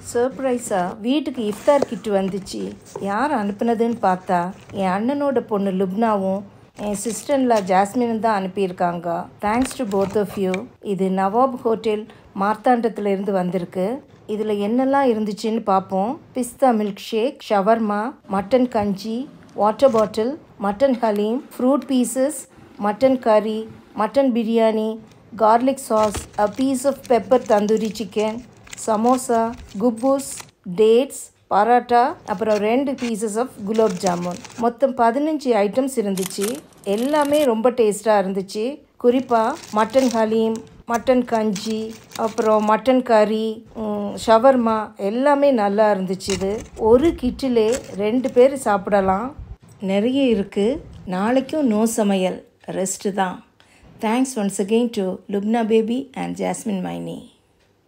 சர்ப்ரைஸாக வீட்டுக்கு இஃப்தார் கிட் வந்துச்சு யார் அனுப்புனதுன்னு பார்த்தா என் அண்ணனோட பொண்ணு லுப்னாவும் என் சிஸ்டர்ல ஜாஸ்மினும் தான் அனுப்பியிருக்காங்க thanks to both of you இது நவாப் ஹோட்டல் மார்த்தாண்டத்துல இருந்து வந்திருக்கு இதில் என்னெல்லாம் இருந்துச்சுன்னு பார்ப்போம் பிஸ்தா மில்க் ஷேக் ஷவர்மா மட்டன் கஞ்சி வாட்டர் பாட்டில் மட்டன் ஹலீம் ஃப்ரூட் பீசஸ் மட்டன் கறி mutton biryani garlic sauce, a piece of pepper tandoori chicken, samosa குப்பூஸ் டேட்ஸ் பரோட்டா அப்புறம் ரெண்டு பீசஸ் ஆஃப் குலாப் ஜாமுன் மொத்தம் பதினஞ்சு ஐட்டம்ஸ் இருந்துச்சு எல்லாமே ரொம்ப டேஸ்ட்டாக இருந்துச்சு குறிப்பாக மட்டன் ஹலீம் மட்டன் கஞ்சி அப்புறம் மட்டன் கறி ம், ஷவர்மா எல்லாமே நல்லா இருந்துச்சு இது ஒரு கிட்டிலே ரெண்டு பேர் சாப்பிடலாம் நிறைய இருக்குது நாளைக்கும் நோ சமையல் ரெஸ்ட்டு தான் thanks once again to Lubna baby and Jasmine மைனி